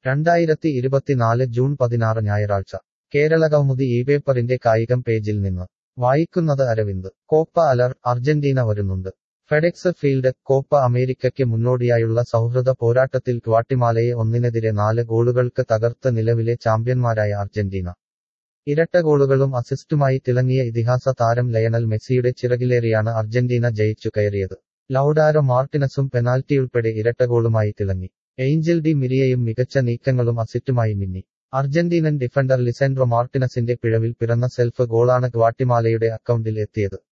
രണ്ടായിരത്തി ഇരുപത്തിനാല് ജൂൺ പതിനാറ് ഞായറാഴ്ച കേരളകൗമുദി ഈ പേപ്പറിന്റെ കായികം പേജിൽ നിന്ന് വായിക്കുന്നത് അരവിന്ദ് കോപ്പ അലർ അർജന്റീന വരുന്നുണ്ട് ഫെഡെക്സ് ഫീൽഡ് കോപ്പ അമേരിക്കയ്ക്ക് മുന്നോടിയായുള്ള സൗഹൃദ പോരാട്ടത്തിൽ ഗ്വാട്ടിമാലയെ ഒന്നിനെതിരെ നാല് ഗോളുകൾക്ക് തകർത്ത് നിലവിലെ ചാമ്പ്യന്മാരായ അർജന്റീന ഇരട്ട ഗോളുകളും അസിസ്റ്റുമായി തിളങ്ങിയ ഇതിഹാസ താരം ലയണൽ മെസ്സിയുടെ ചിറകിലേറിയാണ് അർജന്റീന ജയിച്ചു കയറിയത് ലൌഡാരോ മാർട്ടിനസും പെനാൽറ്റിയുൾപ്പെടെ ഇരട്ട ഗോളുമായി തിളങ്ങി ഏഞ്ചൽ ഡി മിരിയയും മികച്ച നീക്കങ്ങളും അസിറ്റുമായി മിന്നി അർജന്റീനൻ ഡിഫൻഡർ ലിസെൻഡ്രോ മാർട്ടിനസിന്റെ പിഴവിൽ പിറന്ന സെൽഫ് ഗോളാണ് ഗ്വാട്ടിമാലയുടെ അക്കൗണ്ടിൽ എത്തിയത്